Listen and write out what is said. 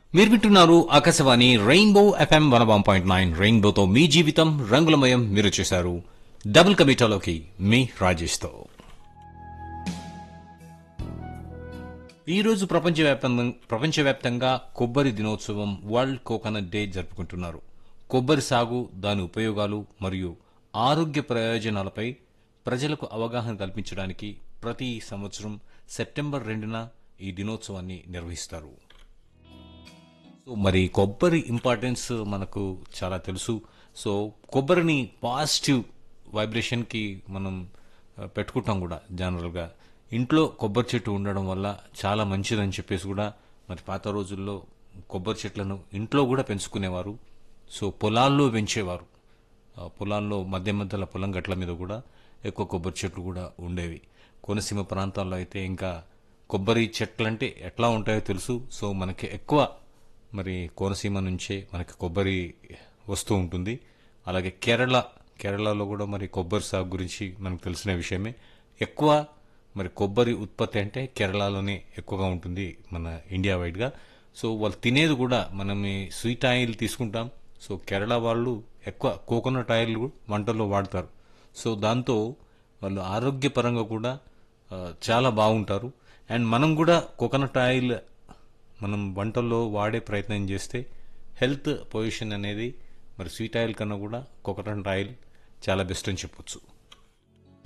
మీరు వింటున్నారు Akashvani rainbow FM one one point nine రెయిన్బోతో మీ జీవితం రంగులమయం మీరు చేశారు డబుల్ కమిటాలోకి మీ రాజేష్తో ఈ రోజు ప్రపంచవ్యాప్తంగా ప్రపంచవ్యాప్తంగా కొబ్బరి దినోత్సవం వరల్డ్ కోకోనట్ డే జరుపుకుంటున్నారు కొబ్బరి సాగు దాని ఉపయోగాలు మరియు ఆరోగ్య ప్రయోజనాలపై ప్రజలకు అవగాహన కల్పించడానికి ప్రతి సంవత్సరం సెప్టెంబర్ రెండున ఈ దినోత్సవాన్ని నిర్వహిస్తారు సో మరి కొబ్బరి ఇంపార్టెన్స్ మనకు చాలా తెలుసు సో కొబ్బరిని పాజిటివ్ వైబ్రేషన్కి మనం ఆ, పెట్టుకుంటాం కూడా జనరల్గా ఇంట్లో కొబ్బరి చెట్టు ఉండడం వల్ల చాలా మంచిదని చెప్పేసి కూడా మరి పాత రోజుల్లో కొబ్బరి చెట్లను ఇంట్లో కూడా పెంచుకునేవారు సో పొలాల్లో పెంచేవారు ఆ, పొలాల్లో మధ్య మధ్యలో పొలం గట్ల మీద కూడా ఎక్కువ కొబ్బరి చెట్లు కూడా ఉండేవి కోనసీమ ప్రాంతాల్లో అయితే ఇంకా కొబ్బరి చెట్లు అంటే ఎట్లా ఉంటాయో తెలుసు సో మనకి ఎక్కువ మరి కోనసీమ నుంచే మనకి కొబ్బరి వస్తూ ఉంటుంది అలాగే కేరళ కేరళలో కూడా మరి కొబ్బరి సాగు గురించి మనకు తెలిసిన విషయమే ఎక్కువ మరి కొబ్బరి ఉత్పత్తి అంటే కేరళలోనే ఎక్కువగా ఉంటుంది మన ఇండియా వైడ్గా సో వాళ్ళు తినేది కూడా మనం ఈ స్వీట్ ఆయిల్ తీసుకుంటాం సో కేరళ వాళ్ళు ఎక్కువ కోకోనట్ ఆయిల్ వంటల్లో వాడతారు సో దాంతో వాళ్ళు ఆరోగ్యపరంగా కూడా ఆ, చాలా బాగుంటారు అండ్ మనం కూడా కోకోనట్ ఆయిల్ మనం వంటల్లో వాడే ప్రయత్నం చేస్తే హెల్త్ పొజిషన్ అనేది మరి స్వీట్ ఆయిల్ కన్నా కూడా కోకోనట్ ఆయిల్ చాలా బెస్ట్ అని చెప్పొచ్చు